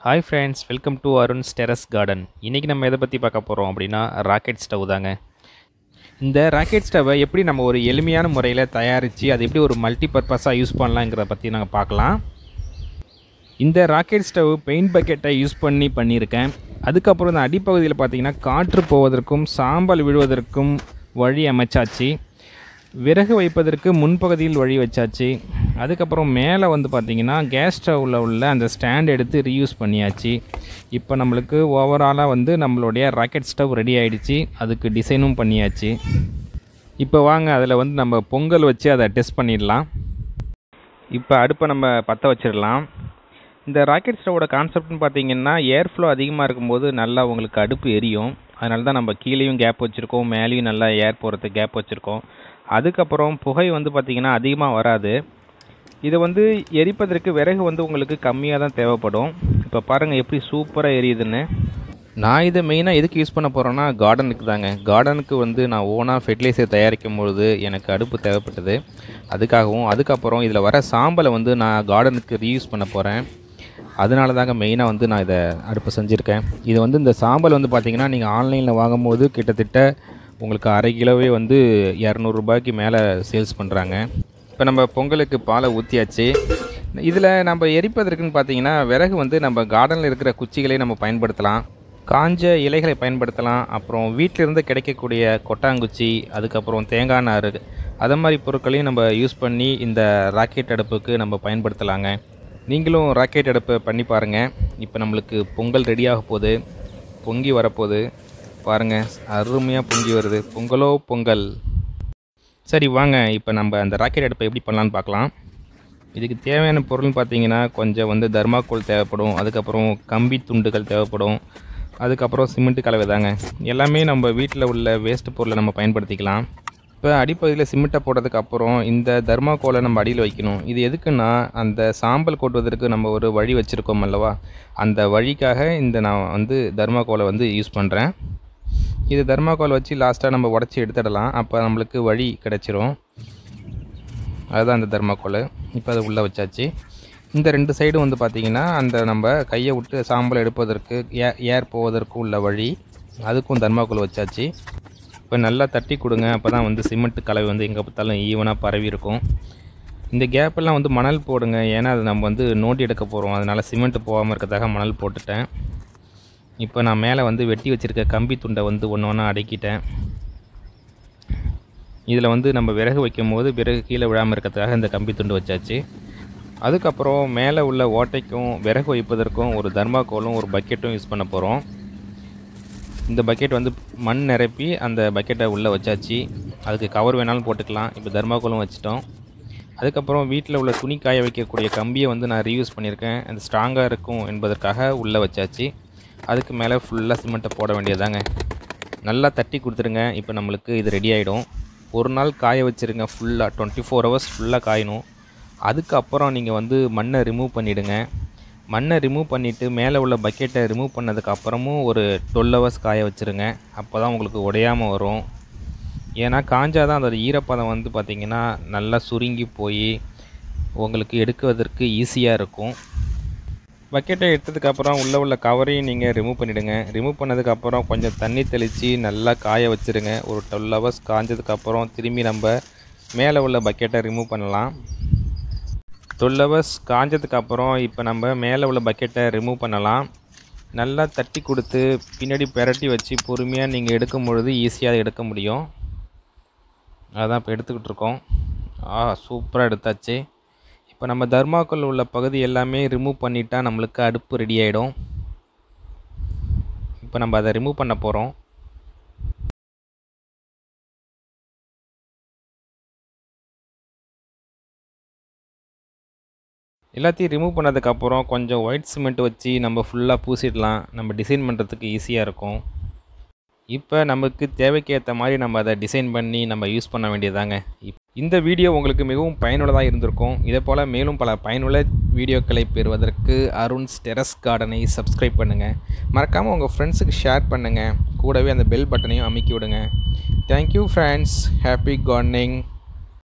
hi friends welcome to Arun's terrace garden இன்றைக்கி நம்ம எதை பற்றி பார்க்க போகிறோம் அப்படின்னா ராக்கெட் ஸ்டவ் தாங்க இந்த ராக்கெட் ஸ்டவ்வை எப்படி நம்ம ஒரு எளிமையான முறையில் தயாரித்து அதை எப்படி ஒரு மல்டி பர்பஸாக யூஸ் பண்ணலாங்கிறத பற்றி நாங்கள் பார்க்கலாம் இந்த ராக்கெட் ஸ்டவ் பெயிண்ட் பக்கெட்டை யூஸ் பண்ணி பண்ணியிருக்கேன் அதுக்கப்புறம் இந்த அடிப்பகுதியில் பார்த்தீங்கன்னா காற்று போவதற்கும் சாம்பல் விழுவதற்கும் வழி அமைச்சாச்சு விறகு வைப்பதற்கு முன்பகுதியில் வழி வச்சாச்சு அதுக்கப்புறம் மேலே வந்து பார்த்திங்கன்னா கேஸ் ஸ்டவ்வில் உள்ள அந்த ஸ்டாண்ட் எடுத்து ரீயூஸ் பண்ணியாச்சு இப்போ நம்மளுக்கு ஓவராலாக வந்து நம்மளுடைய ராக்கெட் ஸ்டவ் ரெடி ஆகிடுச்சு அதுக்கு டிசைனும் பண்ணியாச்சு இப்போ வாங்க அதில் வந்து நம்ம பொங்கல் வச்சு அதை டெஸ்ட் பண்ணிடலாம் இப்போ அடுப்பை நம்ம பற்ற வச்சிடலாம் இந்த ராக்கெட் ஸ்டவோட கான்செப்ட்னு பார்த்தீங்கன்னா ஏர் ஃப்ளோ அதிகமாக இருக்கும்போது நல்லா உங்களுக்கு அடுப்பு எரியும் அதனால தான் நம்ம கீழேயும் கேப் வச்சுருக்கோம் மேலேயும் நல்லா ஏர் போகிறதுக்கு கேப் வச்சுருக்கோம் அதுக்கப்புறம் புகை வந்து பார்த்திங்கன்னா அதிகமாக வராது இது வந்து எரிப்பதற்கு விறகு வந்து உங்களுக்கு கம்மியாக தான் தேவைப்படும் இப்போ பாருங்கள் எப்படி சூப்பராக எரியுதுன்னு நான் இதை மெயினாக எதுக்கு யூஸ் பண்ண போகிறேன்னா கார்டனுக்கு தாங்க கார்டனுக்கு வந்து நான் ஓனாக ஃபெர்டிலைசர் தயாரிக்கும் பொழுது எனக்கு அடுப்பு தேவைப்பட்டது அதுக்காகவும் அதுக்கப்புறம் இதில் வர சாம்பலை வந்து நான் கார்டனுக்கு ரீயூஸ் பண்ண போகிறேன் அதனால தாங்க மெயினாக வந்து நான் இதை அடுப்பு செஞ்சுருக்கேன் இது வந்து இந்த சாம்பல் வந்து பார்த்திங்கன்னா நீங்கள் ஆன்லைனில் வாங்கும்போது கிட்டத்தட்ட உங்களுக்கு அரை கிலோவே வந்து இரநூறுபாய்க்கு மேலே சேல்ஸ் பண்ணுறாங்க இப்போ நம்ம பொங்கலுக்கு பாலை ஊற்றியாச்சு இதில் நம்ம எரிப்பதற்குன்னு பார்த்தீங்கன்னா விறகு வந்து நம்ம கார்டனில் இருக்கிற குச்சிகளை நம்ம பயன்படுத்தலாம் காஞ்ச இலைகளை பயன்படுத்தலாம் அப்புறம் வீட்டிலிருந்து கிடைக்கக்கூடிய கொட்டாங்குச்சி அதுக்கப்புறம் தேங்காய் நார் அதை மாதிரி பொருட்களையும் நம்ம யூஸ் பண்ணி இந்த ராக்கெட் அடுப்புக்கு நம்ம பயன்படுத்தலாங்க நீங்களும் ராக்கெட் அடுப்பை பண்ணி பாருங்கள் இப்போ நம்மளுக்கு பொங்கல் ரெடியாக போகுது பொங்கி வரப்போகுது பாருங்கள் அருமையாக பொங்கி வருது பொங்கலோ பொங்கல் சரி வாங்க இப்போ நம்ம அந்த ராக்கெட் அடுப்பை எப்படி பண்ணலான்னு பார்க்கலாம் இதுக்கு தேவையான பொருள்னு பார்த்தீங்கன்னா கொஞ்சம் வந்து தர்மாக்கோல் தேவைப்படும் அதுக்கப்புறம் கம்பி துண்டுகள் தேவைப்படும் அதுக்கப்புறம் சிமெண்ட் கலவை தாங்க எல்லாமே நம்ம வீட்டில் உள்ள வேஸ்ட் பொருளை நம்ம பயன்படுத்திக்கலாம் இப்போ அடிப்பகுதியில் சிமெண்ட்டை போட்டதுக்கு அப்புறம் இந்த தர்மாக்கோலை நம்ம அடியில் வைக்கணும் இது எதுக்குன்னா அந்த சாம்பல் கொட்டுவதற்கு நம்ம ஒரு வழி வச்சுருக்கோம் அல்லவா அந்த வழிக்காக இந்த நான் வந்து தர்மாக்கோலை வந்து யூஸ் பண்ணுறேன் இது தர்மாக்கோல் வச்சு லாஸ்ட்டாக நம்ம உடச்சி எடுத்துடலாம் அப்போ நம்மளுக்கு வழி கிடச்சிரும் அதுதான் அந்த தர்மாக்கோல் இப்போ அதை உள்ளே வச்சாச்சு இந்த ரெண்டு சைடும் வந்து பார்த்திங்கன்னா அந்த நம்ம கையை விட்டு சாம்பல் எடுப்பதற்கு ஏ ஏர் போவதற்கு உள்ள வழி அதுக்கும் தர்மாக்கோல் வச்சாச்சு இப்போ நல்லா தட்டி கொடுங்க அப்போ தான் வந்து சிமெண்ட் கலவை வந்து எங்கே பார்த்தாலும் ஈவனாக பரவி இருக்கும் இந்த கேப்பெல்லாம் வந்து மணல் போடுங்க ஏன்னா அது நம்ம வந்து நோண்டி எடுக்க போகிறோம் அதனால் சிமெண்ட் போகாமல் இருக்கிறதாக மணல் போட்டுட்டேன் இப்போ நான் மேலே வந்து வெட்டி வச்சுருக்க கம்பி துண்டை வந்து ஒன்று ஒன்றா அடக்கிட்டேன் இதில் வந்து நம்ம விறகு வைக்கும் போது விறகு கீழே விழாமல் இருக்கிறதுக்காக இந்த கம்பி துண்டு வச்சாச்சு அதுக்கப்புறம் மேலே உள்ள ஓட்டைக்கும் விறகு வைப்பதற்கும் ஒரு தர்மாக்கோலும் ஒரு பக்கெட்டும் யூஸ் பண்ண போகிறோம் இந்த பக்கெட் வந்து மண் நிரப்பி அந்த பக்கெட்டை உள்ளே வச்சாச்சு அதுக்கு கவர் வேணாலும் போட்டுக்கலாம் இப்போ தர்மாக்கோலும் வச்சிட்டோம் அதுக்கப்புறம் வீட்டில் உள்ள துணி காய வைக்கக்கூடிய கம்பியை வந்து நான் ரீயூஸ் பண்ணியிருக்கேன் அது ஸ்ட்ராங்காக இருக்கும் என்பதற்காக உள்ளே வச்சாச்சு அதுக்கு மேலே ஃபுல்லாக சிமெண்ட்டை போட வேண்டியதாங்க நல்லா தட்டி கொடுத்துருங்க இப்போ நம்மளுக்கு இது ரெடி ஆகிடும் ஒரு நாள் காய வச்சுருங்க ஃபுல்லாக டுவெண்ட்டி ஃபோர் ஹவர்ஸ் ஃபுல்லாக காயணும் அதுக்கப்புறம் நீங்கள் வந்து மண்ணை ரிமூவ் பண்ணிவிடுங்க மண்ணை ரிமூவ் பண்ணிவிட்டு மேலே உள்ள பக்கெட்டை ரிமூவ் பண்ணதுக்கு அப்புறமும் ஒரு டுவெல் ஹவர்ஸ் காய வச்சுருங்க அப்போ தான் உங்களுக்கு உடையாமல் வரும் ஏன்னா காஞ்சால் தான் அதோட ஈரப்பதம் வந்து பார்த்திங்கன்னா நல்லா சுருங்கி போய் உங்களுக்கு எடுக்குவதற்கு ஈஸியாக இருக்கும் பக்கெட்டை எடுத்ததுக்கப்புறம் உள்ளே உள்ள கவரையும் நீங்கள் ரிமூவ் பண்ணிவிடுங்க ரிமூவ் பண்ணதுக்கப்புறம் கொஞ்சம் தண்ணி தெளித்து நல்லா காய வச்சுருங்க ஒரு டுவெல் ஹவர்ஸ் காஞ்சதுக்கப்புறம் திரும்பி நம்ம மேலே உள்ள பக்கெட்டை ரிமூவ் பண்ணலாம் டுவெல் ஹவர்ஸ் காஞ்சதுக்கப்புறம் இப்போ நம்ம மேலே உள்ள பக்கெட்டை ரிமூவ் பண்ணலாம் நல்லா தட்டி கொடுத்து பின்னாடி பெரட்டி வச்சு பொறுமையாக நீங்கள் எடுக்கும் பொழுது ஈஸியாக எடுக்க முடியும் அதான் இப்போ எடுத்துக்கிட்டு இருக்கோம் ஆ சூப்பராக எடுத்தாச்சு இப்போ நம்ம தர்மாக்கோல் உள்ள பகுதி எல்லாமே ரிமூவ் பண்ணிட்டா நம்மளுக்கு அடுப்பு ரெடி ஆகிடும் இப்போ நம்ம அதை ரிமூவ் பண்ண போகிறோம் எல்லாத்தையும் ரிமூவ் பண்ணதுக்கப்புறம் கொஞ்சம் ஒயிட் சிமெண்ட் வச்சு நம்ம ஃபுல்லாக பூசிடலாம் நம்ம டிசைன் பண்ணுறதுக்கு ஈஸியாக இருக்கும் இப்போ நமக்கு தேவைக்கேற்ற மாதிரி நம்ம அதை டிசைன் பண்ணி நம்ம யூஸ் பண்ண வேண்டியதாங்க இந்த வீடியோ உங்களுக்கு மிகவும் பயனுள்ளதாக இருந்திருக்கும் இதே போல் மேலும் பல பயனுள்ள வீடியோக்களை பெறுவதற்கு அருண்ஸ் டெரஸ் கார்டனை சப்ஸ்கிரைப் பண்ணுங்கள் மறக்காமல் உங்கள் ஃப்ரெண்ட்ஸுக்கு ஷேர் பண்ணுங்கள் கூடவே அந்த பெல் பட்டனையும் அமைக்கி விடுங்க தேங்க்யூ ஃப்ரெண்ட்ஸ் ஹாப்பி கார்டனிங்